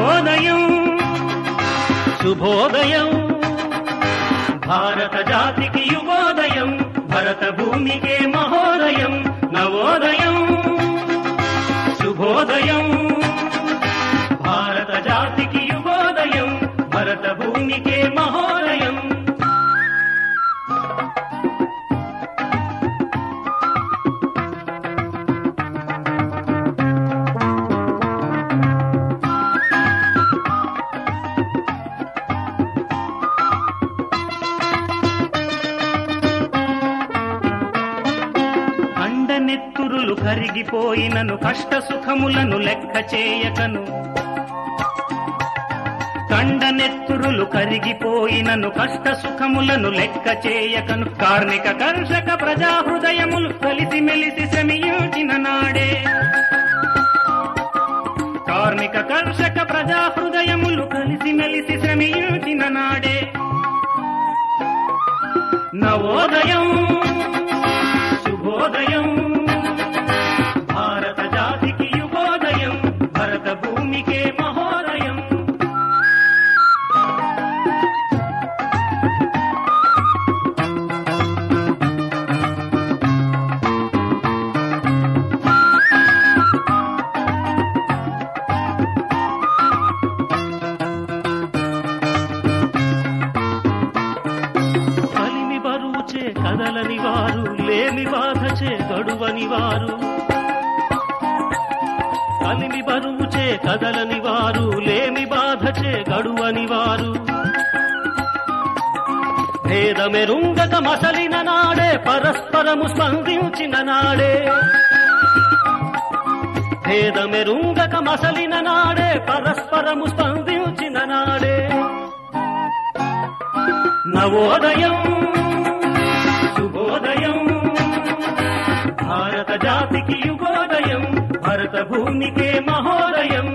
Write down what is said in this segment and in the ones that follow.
నవోదయం శుభోదయం భారత జాతికి యువోదయం భరత భూమికే మహోదయం నవోదయం శుభోదయం భారత జాతికి యువోదయం భరత భూమికే మహోదయం అండనెత్తురులు కరిగిపోయినను కష్ట సుఖములను లెక్క చేయకను కండనెత్తురులు కరిగిపోయినను కష్ట సుఖములను లెక్క చేయకను కార్మిక కర్షక ప్రజా హృదయములు కలిసి మెలిసి శ్రమించిన నాడే కార్మిక కర్షక ప్రజా హృదయములు కలిసి మెలిసి శ్రమించిన నాడే నవోదయం శుభోదయం భారత జాతికి యుగోదయం భరత భూమికే మహోదయం కలిమి బరువుచే కదలని వారు లేమి బాధచే గడువని వారు కలిమి బరువుచే కదలని వారు లేమి బాధచే గడువని వారు భేదమెరుంగక మసలిన నాడే పరస్పరము స్పందించిన నాడే భేదమెరుంగక మసలిన నాడే పరస్పరము స్పందించిన నాడే నవోదయం శుభోదయం భారత జాతికి యుగోదయం భరత భూమికే మహోదయం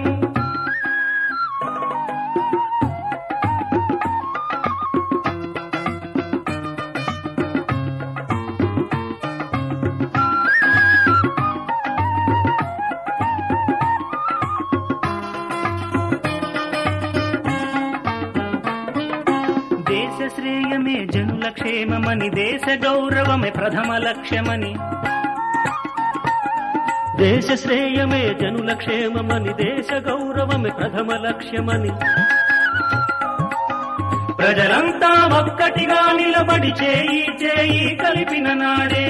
దేశ శ్రేయమే జనుల క్షేమమని దేశ గౌరవమే ప్రథమ లక్ష్యమని దేశ శ్రేయమే జనుల క్షేమమని దేశ గౌరవమే ప్రథమ లక్ష్యమని ప్రజలంతా ఒక్కటిగా నిలబడి చేయి చేయి కలిపిన నాడే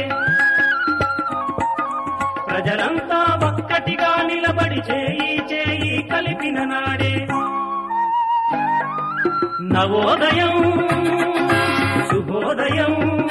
ప్రజలంతా ఒక్కటిగా నిలబడి చేయి చేయి కలిపిన నాడే నవోదయం శుభోదయం